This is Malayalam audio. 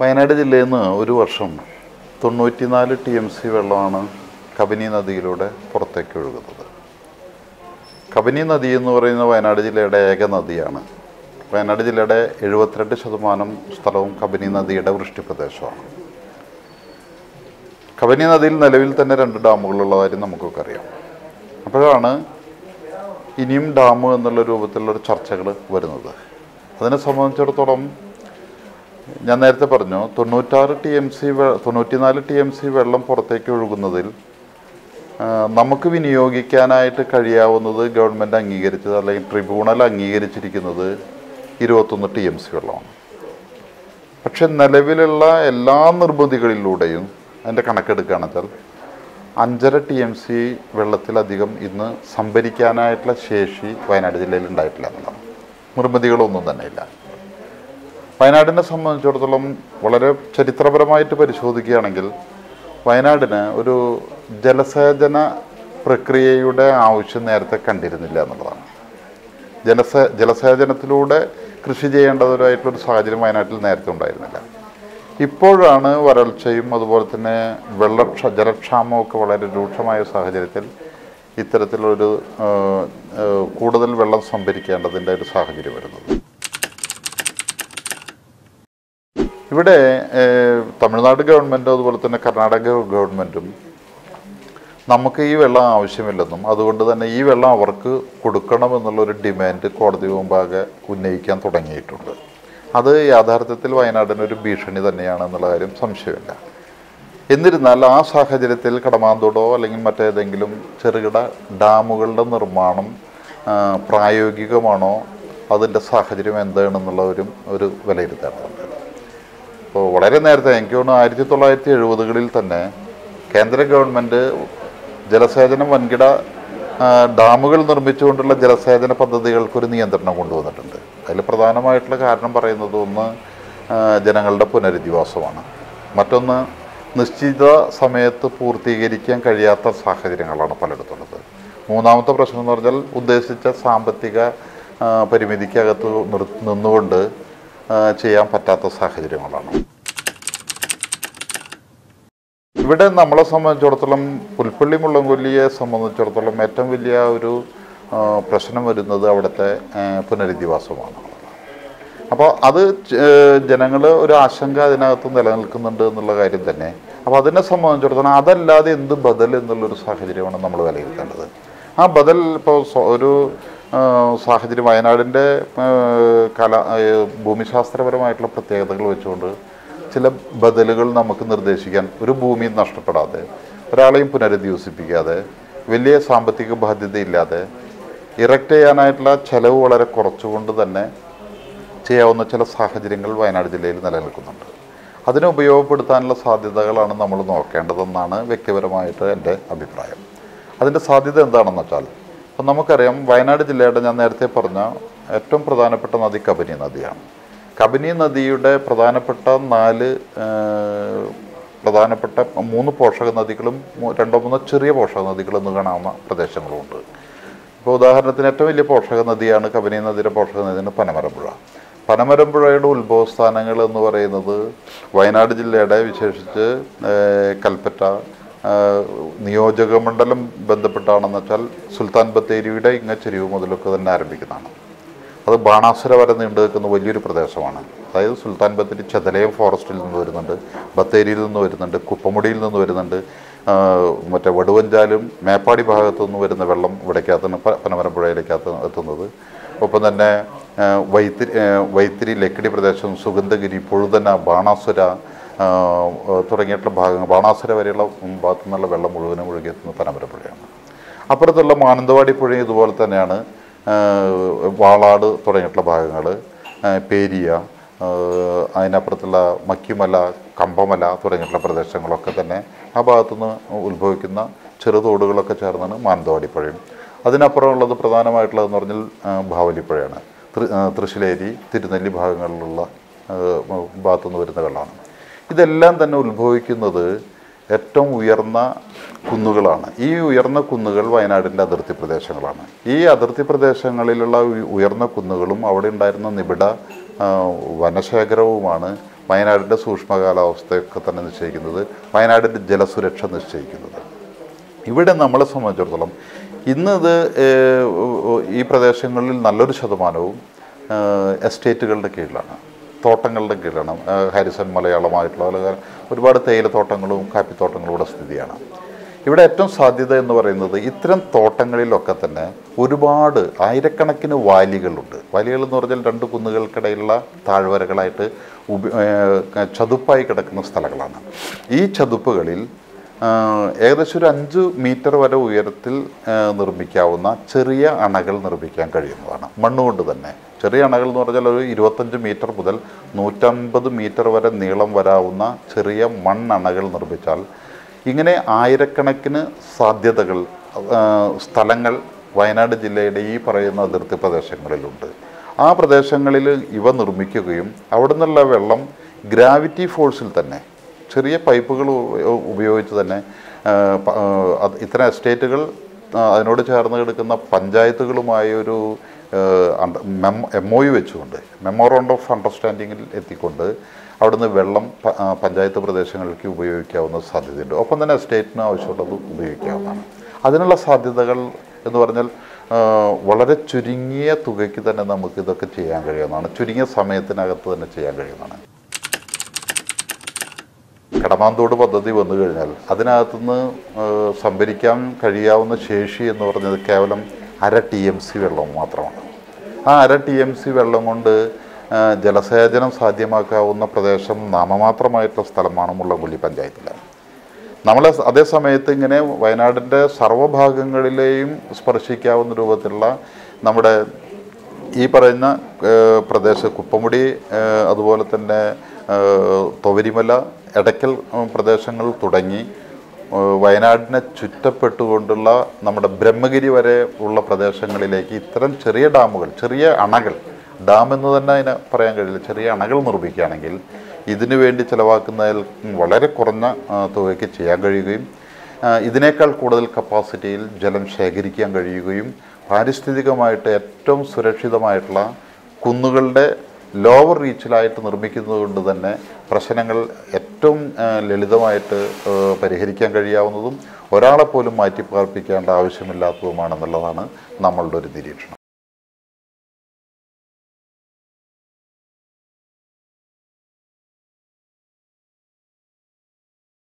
വയനാട് ജില്ലയിൽ നിന്ന് ഒരു വർഷം തൊണ്ണൂറ്റിനാല് ടി എം സി വെള്ളമാണ് കബനി നദിയിലൂടെ പുറത്തേക്ക് ഒഴുകുന്നത് കബനി നദി എന്ന് പറയുന്ന വയനാട് ജില്ലയുടെ ഏക നദിയാണ് വയനാട് ജില്ലയുടെ എഴുപത്തിരണ്ട് ശതമാനം സ്ഥലവും കബനി നദിയുടെ വൃഷ്ടിപ്രദേശമാണ് കബനി നദിയിൽ നിലവിൽ തന്നെ രണ്ട് ഡാമുകളുള്ള കാര്യം നമുക്കൊക്കെ അറിയാം അപ്പോഴാണ് ഇനിയും ഡാം എന്നുള്ള രൂപത്തിലുള്ള ചർച്ചകൾ വരുന്നത് അതിനെ സംബന്ധിച്ചിടത്തോളം ഞാൻ നേരത്തെ പറഞ്ഞു തൊണ്ണൂറ്റാറ് ടി എം സി തൊണ്ണൂറ്റിനാല് ടി എം സി വെള്ളം പുറത്തേക്ക് ഒഴുകുന്നതിൽ ആ, നമുക്ക് വിനിയോഗിക്കാനായിട്ട് കഴിയാവുന്നത് ഗവൺമെൻറ് അംഗീകരിച്ചത് അല്ലെങ്കിൽ ട്രിബ്യൂണൽ അംഗീകരിച്ചിരിക്കുന്നത് ഇരുപത്തൊന്ന് ടി എം സി വെള്ളമാണ് പക്ഷെ നിലവിലുള്ള എല്ലാ നിർബന്ധികളിലൂടെയും അതിൻ്റെ കണക്കെടുക്കുകയാണെന്ന് വെച്ചാൽ അഞ്ചര ടി എം സി വെള്ളത്തിലധികം ഇന്ന് സംഭരിക്കാനായിട്ടുള്ള ശേഷി വയനാട് ജില്ലയിൽ ഉണ്ടായിട്ടില്ല എന്നുള്ളതാണ് നിർമ്മിതികളൊന്നും തന്നെ ഇല്ല വയനാടിനെ സംബന്ധിച്ചിടത്തോളം വളരെ ചരിത്രപരമായിട്ട് പരിശോധിക്കുകയാണെങ്കിൽ വയനാടിന് ഒരു ജലസേചന പ്രക്രിയയുടെ ആവശ്യം നേരത്തെ കണ്ടിരുന്നില്ല എന്നുള്ളതാണ് ജലസേ ജലസേചനത്തിലൂടെ കൃഷി ചെയ്യേണ്ടതായിട്ടുള്ളൊരു സാഹചര്യം വയനാട്ടിൽ നേരത്തെ ഉണ്ടായിരുന്നില്ല ഇപ്പോഴാണ് വരൾച്ചയും അതുപോലെ തന്നെ വെള്ളക്ഷ ജലക്ഷാമവും ഒക്കെ വളരെ രൂക്ഷമായ സാഹചര്യത്തിൽ ഇത്തരത്തിലൊരു ആ, ആ, കൂടുതൽ വെള്ളം സംഭരിക്കേണ്ടതിൻ്റെ ഒരു സാഹചര്യം വരുന്നത് ഇവിടെ ഏഹ്, തമിഴ്നാട് ഗവൺമെൻറ്റും അതുപോലെ തന്നെ കർണാടക ഗവൺമെൻറ്റും നമുക്ക് ഈ വെള്ളം ആവശ്യമില്ലെന്നും അതുകൊണ്ട് തന്നെ ഈ വെള്ളം അവർക്ക് കൊടുക്കണമെന്നുള്ളൊരു ഡിമാൻഡ് കോടതി മുമ്പാകെ ഉന്നയിക്കാൻ തുടങ്ങിയിട്ടുണ്ട് അത് യാഥാർത്ഥ്യത്തിൽ വയനാടിനൊരു ഭീഷണി തന്നെയാണ് എന്നുള്ള കാര്യം സംശയമില്ല എന്നിരുന്നാൽ ആ സാഹചര്യത്തിൽ കടമാന്തോടോ അല്ലെങ്കിൽ മറ്റേതെങ്കിലും ചെറുകിട ഡാമുകളുടെ നിർമ്മാണം ആ, പ്രായോഗികമാണോ അതിൻ്റെ സാഹചര്യം എന്താണെന്നുള്ള ഒരു ഒരു വിലയിരുത്തേണ്ടതുണ്ട് ഇപ്പോൾ വളരെ നേരത്തെ എനിക്ക് തോന്നുന്നു ആയിരത്തി തൊള്ളായിരത്തി എഴുപതുകളിൽ തന്നെ കേന്ദ്ര ഗവൺമെൻറ് ജലസേചനം വൻകിട ആ, ഡാമുകൾ നിർമ്മിച്ചുകൊണ്ടുള്ള ജലസേചന പദ്ധതികൾക്കൊരു നിയന്ത്രണം കൊണ്ടുവന്നിട്ടുണ്ട് അതിൽ പ്രധാനമായിട്ടുള്ള കാരണം പറയുന്നത് ഒന്ന് ആ, ജനങ്ങളുടെ പുനരധിവാസമാണ് മറ്റൊന്ന് നിശ്ചിത സമയത്ത് പൂർത്തീകരിക്കാൻ കഴിയാത്ത സാഹചര്യങ്ങളാണ് പലയിടത്തുള്ളത് മൂന്നാമത്തെ പ്രശ്നം എന്ന് പറഞ്ഞാൽ ഉദ്ദേശിച്ച സാമ്പത്തിക ആ, പരിമിതിക്കകത്ത് നിർ നിന്നുകൊണ്ട് ആ, ചെയ്യാൻ പറ്റാത്ത സാഹചര്യങ്ങളാണ് ഇവിടെ നമ്മളെ സംബന്ധിച്ചിടത്തോളം പുൽപ്പള്ളി മുള്ളംകൊല്ലിയെ സംബന്ധിച്ചിടത്തോളം ഏറ്റവും വലിയ ഒരു ആ, പ്രശ്നം വരുന്നത് അവിടുത്തെ ആ, പുനരധിവാസമാണ് അപ്പോൾ അത് ജനങ്ങൾ ഒരു ആശങ്ക അതിനകത്ത് നിലനിൽക്കുന്നുണ്ട് എന്നുള്ള കാര്യം തന്നെ അപ്പോൾ അതിനെ സംബന്ധിച്ചിടത്തോളം അതല്ലാതെ എന്ത് ബദൽ എന്നുള്ളൊരു സാഹചര്യമാണ് നമ്മൾ വിലയിരുത്തേണ്ടത് ആ ബദൽ ഇപ്പോൾ സ്വ- ഒരു ആ, സാഹചര്യം വയനാടിൻ്റെ ആ, കല ആ, ഭൂമിശാസ്ത്രപരമായിട്ടുള്ള പ്രത്യേകതകൾ വെച്ചുകൊണ്ട് ചില ബദലുകൾ നമുക്ക് നിർദ്ദേശിക്കാൻ ഒരു ഭൂമി നഷ്ടപ്പെടാതെ ഒരാളെയും പുനരധിവസിപ്പിക്കാതെ വലിയ സാമ്പത്തിക ബാധ്യതയില്ലാതെ ഇറക്റ്റ് ചെയ്യാനായിട്ടുള്ള ചെലവ് വളരെ കുറച്ചുകൊണ്ട് തന്നെ ചെയ്യാവുന്ന ചില സാഹചര്യങ്ങൾ വയനാട് ജില്ലയിൽ നിലനിൽക്കുന്നുണ്ട് അതിനെ ഉപയോഗപ്പെടുത്താനുള്ള സാധ്യതകളാണ് നമ്മൾ നോക്കേണ്ടതെന്നാണ് വ്യക്തിപരമായിട്ട് എൻ്റെ അഭിപ്രായം അതിൻ്റെ സാധ്യത എന്താണെന്ന് വെച്ചാൽ ഇപ്പം നമുക്കറിയാം വയനാട് ജില്ലയുടെ ഞാൻ നേരത്തെ പറഞ്ഞ ഏറ്റവും പ്രധാനപ്പെട്ട നദി കബനി നദിയാണ് കബനി നദിയുടെ പ്രധാനപ്പെട്ട നാല് ആ, പ്രധാനപ്പെട്ട മൂന്ന് പോഷക നദികളും മൂ- രണ്ടോ മൂന്നോ ചെറിയ പോഷക നദികളും എന്ന് കാണാവുന്ന പ്രദേശങ്ങളുമുണ്ട് ഇപ്പോൾ ഉദാഹരണത്തിന് ഏറ്റവും വലിയ പോഷക നദിയാണ് കബനി നദിയുടെ പോഷക നദിയാണ് പനമരമ്പുഴ പനമരമ്പുഴയുടെ ഉത്ഭവസ്ഥാനങ്ങൾ എന്ന് പറയുന്നത് വയനാട് ജില്ലയുടെ വിശേഷിച്ച് ഏഹ്, കൽപ്പറ്റ ഏഹ്, നിയോജക മണ്ഡലം ബന്ധപ്പെട്ടാണെന്ന് വെച്ചാൽ സുൽത്താൻ ബത്തേരിയുടെ ഇങ്ങ ചെരിവ് മുതലൊക്കെ തന്നെ ആരംഭിക്കുന്നതാണ് അത് ബാണാസുര വരെ നീണ്ടു നിൽക്കുന്ന വലിയൊരു പ്രദേശമാണ് അതായത് സുൽത്താൻ ബത്തേരി ചെതലയം ഫോറസ്റ്റിൽ നിന്ന് വരുന്നുണ്ട് ബത്തേരിയിൽ നിന്ന് വരുന്നുണ്ട് കുപ്പമുടിയിൽ നിന്ന് വരുന്നുണ്ട് ആ, മറ്റേ വടുവഞ്ചാലും മേപ്പാടി ഭാഗത്തു നിന്ന് വരുന്ന വെള്ളം ഇവിടേക്കകത്താണ് പ- പനമരമ്പുഴയിലേക്കകത്ത് എത്തുന്നത് ഒപ്പം തന്നെ ആ, വൈത്തിരി ആ, വൈത്തിരി ലക്കിടി പ്രദേശം സുഗന്ധഗിരി പൊഴുതന ബാണാസുര ആ, തുടങ്ങിയിട്ടുള്ള ഭാഗങ്ങൾ ബാണാസുര വരെയുള്ള ഭാഗത്തു നിന്നുള്ള വെള്ളം മുഴുവനും ഒഴുകിയെത്തുന്നത് പനമരമ്പുഴയാണ് അപ്പുറത്തുള്ള മാനന്തവാടി പുഴ ഇതുപോലെ തന്നെയാണ് ആ, വാളാട് തുടങ്ങിയിട്ടുള്ള ഭാഗങ്ങൾ പേരിയ ആ, അതിനപ്പുറത്തുള്ള മക്കിമല കമ്പമല തുടങ്ങിയിട്ടുള്ള പ്രദേശങ്ങളൊക്കെ തന്നെ ആ ഭാഗത്തുനിന്ന് ഉത്ഭവിക്കുന്ന ചെറുതോടുകളൊക്കെ ചേർന്നാണ് മാനന്തവാടി പുഴയും അതിനപ്പുറമുള്ളത് പ്രധാനമായിട്ടുള്ളതെന്ന് പറഞ്ഞാൽ ആ, ബാവലിപ്പുഴയാണ് തൃ ആ, തൃശ്ശിലേരി തിരുനെല്ലി ഭാഗങ്ങളിലുള്ള ആ, ഭാഗത്തുനിന്ന് വരുന്ന വെള്ളമാണ് ഇതെല്ലാം തന്നെ ഉത്ഭവിക്കുന്നത് ഏറ്റവും ഉയർന്ന കുന്നുകളാണ് ഈ ഉയർന്ന കുന്നുകൾ വയനാടിൻ്റെ അതിർത്തി പ്രദേശങ്ങളാണ് ഈ അതിർത്തി പ്രദേശങ്ങളിലുള്ള ഉ- ഉയർന്ന കുന്നുകളും അവിടെ ഉണ്ടായിരുന്ന നിബിഡ ആ, വനശേഖരവുമാണ് വയനാടിൻ്റെ സൂക്ഷ്മ കാലാവസ്ഥയൊക്കെ തന്നെ നിശ്ചയിക്കുന്നത് വയനാടിൻ്റെ ജലസുരക്ഷ നിശ്ചയിക്കുന്നത് ഇവിടെ നമ്മളെ സംബന്ധിച്ചിടത്തോളം ഇന്ന് ഇത് ഏഹ്, ഈ പ്രദേശങ്ങളിൽ നല്ലൊരു ശതമാനവും ഏഹ്, എസ്റ്റേറ്റുകളുടെ കീഴിലാണ് തോട്ടങ്ങളുടെ കീഴിലാണ് ഏഹ്, ഹാരിസൺ മലയാളമായിട്ടുള്ള അതുപോലെ ഒരുപാട് തേയിലത്തോട്ടങ്ങളും കാപ്പിത്തോട്ടങ്ങളും ഇവിടെ സ്ഥിതിയാണ് ഇവിടെ ഏറ്റവും സാധ്യത എന്ന് പറയുന്നത് ഇത്തരം തോട്ടങ്ങളിലൊക്കെ തന്നെ ഒരുപാട് ആയിരക്കണക്കിന് വാലികളുണ്ട് വാലികൾ എന്ന് പറഞ്ഞാൽ രണ്ട് കുന്നുകൾക്കിടയിലുള്ള താഴ്വരകളായിട്ട് ഉപ ഏഹ്, ചതുപ്പായി കിടക്കുന്ന സ്ഥലങ്ങളാണ് ഈ ചതുപ്പുകളിൽ ആഹ് ഏകദേശം ഒരു അഞ്ച് മീറ്റർ വരെ ഉയരത്തിൽ ആഹ് നിർമ്മിക്കാവുന്ന ചെറിയ അണകൾ നിർമ്മിക്കാൻ കഴിയുന്നതാണ് മണ്ണുകൊണ്ട് തന്നെ ചെറിയ അണകൾ എന്ന് പറഞ്ഞാൽ ഒരു ഇരുപത്തഞ്ച് മീറ്റർ മുതൽ നൂറ്റമ്പത് മീറ്റർ വരെ നീളം വരാവുന്ന ചെറിയ മണ്ണണകൾ നിർമ്മിച്ചാൽ ഇങ്ങനെ ആയിരക്കണക്കിന് സാധ്യതകൾ ആഹ് സ്ഥലങ്ങൾ വയനാട് ജില്ലയുടെ ഈ പറയുന്ന അതിർത്തി പ്രദേശങ്ങളിലുണ്ട് ആ പ്രദേശങ്ങളിൽ ഇവ നിർമ്മിക്കുകയും അവിടെ നിന്നുള്ള വെള്ളം ഗ്രാവിറ്റി ഫോഴ്സിൽ തന്നെ ചെറിയ പൈപ്പുകൾ ഉ- ഉപയോഗിച്ച് തന്നെ ആ, പ- ആ, അത് ഇത്തരം എസ്റ്റേറ്റുകൾ ആ, അതിനോട് ചേർന്ന് കിടക്കുന്ന പഞ്ചായത്തുകളുമായി ഒരു എം ഒ യു വെച്ചുകൊണ്ട് മെമ്മോറണ്ട് ഓഫ് അണ്ടർസ്റ്റാൻഡിങ്ങിൽ എത്തിക്കൊണ്ട് അവിടുന്ന് വെള്ളം പ- ആ, പഞ്ചായത്ത് പ്രദേശങ്ങളിലേക്ക് ഉപയോഗിക്കാവുന്ന സാധ്യതയുണ്ട് ഒപ്പം തന്നെ എസ്റ്റേറ്റിന് ആവശ്യമുള്ളത് ഉപയോഗിക്കാവുന്നതാണ് അതിനുള്ള സാധ്യതകൾ എന്ന് പറഞ്ഞാൽ ആ, വളരെ ചുരുങ്ങിയ തുകയ്ക്ക് തന്നെ നമുക്ക് ഇതൊക്കെ ചെയ്യാൻ കഴിയുന്നതാണ് ചുരുങ്ങിയ സമയത്തിനകത്ത് തന്നെ ചെയ്യാൻ കഴിയുന്നതാണ് കടമാന്തോട് പദ്ധതി വന്നു കഴിഞ്ഞാൽ അതിനകത്തുനിന്ന് ഏഹ്, സംഭരിക്കാൻ കഴിയാവുന്ന ശേഷി എന്ന് പറഞ്ഞത് കേവലം അര ടി എം സി വെള്ളം മാത്രമാണ് ആ അര ടി എം സി വെള്ളം കൊണ്ട് ഏഹ്, ജലസേചനം സാധ്യമാക്കാവുന്ന പ്രദേശം നാമമാത്രമായിട്ടുള്ള സ്ഥലമാണ് മുള്ളംകൊല്ലി പഞ്ചായത്തിലാണ് നമ്മളെ സ- അതേ സമയത്ത് ഇങ്ങനെ വയനാടിൻ്റെ സർവ്വഭാഗങ്ങളിലെയും സ്പർശിക്കാവുന്ന രൂപത്തിലുള്ള നമ്മുടെ ഈ പറയുന്ന ഏഹ്, പ്രദേശ കുപ്പമുടി ഏഹ്, അതുപോലെ തന്നെ ഏഹ്, തൊവരിമല എടയ്ക്കൽ ഉം, പ്രദേശങ്ങൾ തുടങ്ങി ഏഹ്, വയനാടിനെ ചുറ്റപ്പെട്ടുകൊണ്ടുള്ള നമ്മുടെ ബ്രഹ്മഗിരി വരെ ഉള്ള പ്രദേശങ്ങളിലേക്ക് ഇത്തരം ചെറിയ ഡാമുകൾ ചെറിയ അണകൾ ഡാം എന്ന് തന്നെ അതിനെ പറയാൻ കഴിയില്ല ചെറിയ അണകൾ നിർമ്മിക്കുകയാണെങ്കിൽ ഇതിനു വേണ്ടി ചിലവാക്കുന്നതിൽ വളരെ കുറഞ്ഞ ആ, തുകയ്ക്ക് ചെയ്യാൻ കഴിയുകയും ആ, ഇതിനേക്കാൾ കൂടുതൽ കപ്പാസിറ്റിയിൽ ജലം ശേഖരിക്കാൻ കഴിയുകയും പാരിസ്ഥിതികമായിട്ട് ഏറ്റവും സുരക്ഷിതമായിട്ടുള്ള കുന്നുകളുടെ ലോവർ റീച്ചിലായിട്ട് നിർമ്മിക്കുന്നത് കൊണ്ട് തന്നെ പ്രശ്നങ്ങൾ ഏറ്റവും ആ, ലളിതമായിട്ട് ആ, പരിഹരിക്കാൻ കഴിയാവുന്നതും ഒരാളെ പോലും മാറ്റി പാർപ്പിക്കേണ്ട ആവശ്യമില്ലാത്തതുമാണെന്നുള്ളതാണ് നമ്മളുടെ ഒരു നിരീക്ഷണം